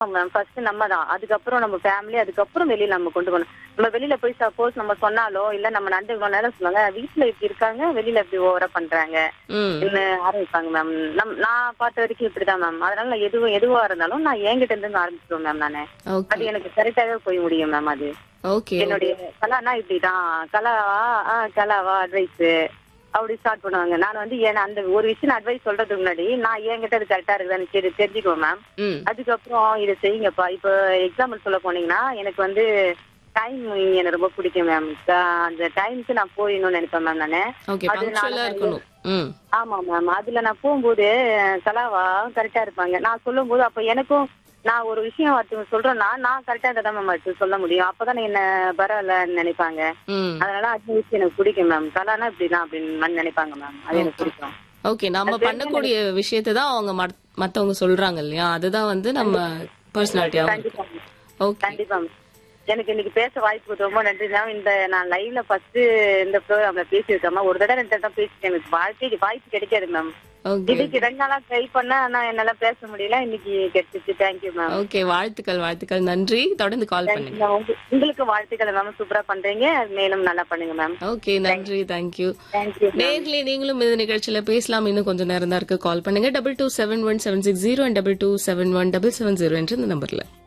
Ma'am first நம்ம தான் அதுக்கப்புறம் நம்ம ஃபேமிலி அதுக்கப்புறம் வெளியில நம்ம கொண்டு போகணும் நம்ம வெளியில போய் சப்போஸ் நம்ம சொன்னாலோ இல்ல நம்ம நண்டுகளோ நேரம் சொல்லுவாங்க வீட்டுல இப்படி இருக்காங்க வெளியில இப்படி ஓவரா பண்றாங்க ம் என்ன ஆரம்பிப்பாங்க மேம் நம் நான் பார்த்த வரைக்கும் இப்படிதான் மேம் அதனால நான் எதுவும் எதுவா இருந்தாலும் நான் என்கிட்ட இருந்து ஆரம்பிச்சிருவேன் மேம் நானு ஓகே அது எனக்கு கரெக்டாவே போய் முடியும் மேம் அது ஓகே என்னுடைய கலானா இப்படிதான் கலாவா ஆ கலாவா அட்வைஸ் அப்படி ஸ்டார்ட் பண்ணுவாங்க நான் வந்து ஏன்னா அந்த ஒரு விஷயம் அட்வைஸ் சொல்றதுக்கு முன்னாடி நான் என்கிட்ட அது கரெக்டா இருக்குதான்னு சரி தெரிஞ்சுக்குவேன் மேம் ம் அதுக்கப்புறம் இதை செய்யுங்கப்பா இப்போ எக்ஸாம்பிள் சொல்ல போனீங்கன்னா எனக்கு வந்து டைம் எனக்கு ரொம்ப பிடிக்கும் மேம் அந்த டைமுக்கு நான் போயிடணும்னு நினைப்பேன் மேம் நானு ஓகே அது பங்க்சுவலா நான் இருக்கணும் ம் ஆமா மேம் அதுல நான் போகும்போது கலாவா கரெக்டா இருப்பாங்க நான் சொல்லும்போது அப்ப எனக்கும் நான் ஒரு விஷயம் ஒருத்தவங்க சொல்றேன்னா நான் கரெக்டா தான் மேம் அடுத்து சொல்ல முடியும் அப்பதான் என்ன பரவாயில்லன்னு நினைப்பாங்க ம் அதனால அது விஷயம் எனக்கு பிடிக்கும் மேம் கலானா இப்படிதான் அப்படின்னு நினைப்பாங்க மேம் அது எனக்கு பிடிக்கும் ஓகே நம்ம பண்ணக்கூடிய விஷயத்தை தான் அவங்க மத்- மத்தவங்க சொல்றாங்க இல்லையா அதுதான் வந்து நம்ம பர்சனாலிட்டியாவும் கண்டிப்பா ma'am. ஓகே கண்டிப்பா ma'am. எனக்கு இன்னைக்கு பேச வாய்ப்பு ரொம்ப நன்றி மேம் இந்த நான் லைவ்ல ஃபர்ஸ்ட் இந்த ப்ரோக்ராம்ல பேசியிருக்கேன் ஒரு தடவை ரெண்டு தடவை பேசிட்டேன் எனக்கு வாழ்க்கை வாய்ப்பு கிடைக்காது மேம் ஓகே இன்னைக்கு ரெண்டு நாளா ட்ரை பண்ண ஆனா என்னால பேச முடியல இன்னைக்கு கிடைச்சிச்சு தேங்க்யூ மேம் ஓகே வாழ்த்துக்கள் வாழ்த்துக்கள் நன்றி தொடர்ந்து கால் பண்ணுங்க உங்களுக்கு வாழ்த்துக்களை மேம் சூப்பரா பண்றீங்க மேலும் நல்லா பண்ணுங்க மேம் ஓகே நன்றி தேங்க்யூ தேங்க்யூ நேர்லயே நீங்களும் இந்த நிகழ்ச்சியில பேசலாம் இன்னும் கொஞ்சம் நேரம் தான் இருக்கு கால் பண்ணுங்க double two seven one seven six zero and double two seven one double seven zero என்ற இந்த நம்பர்ல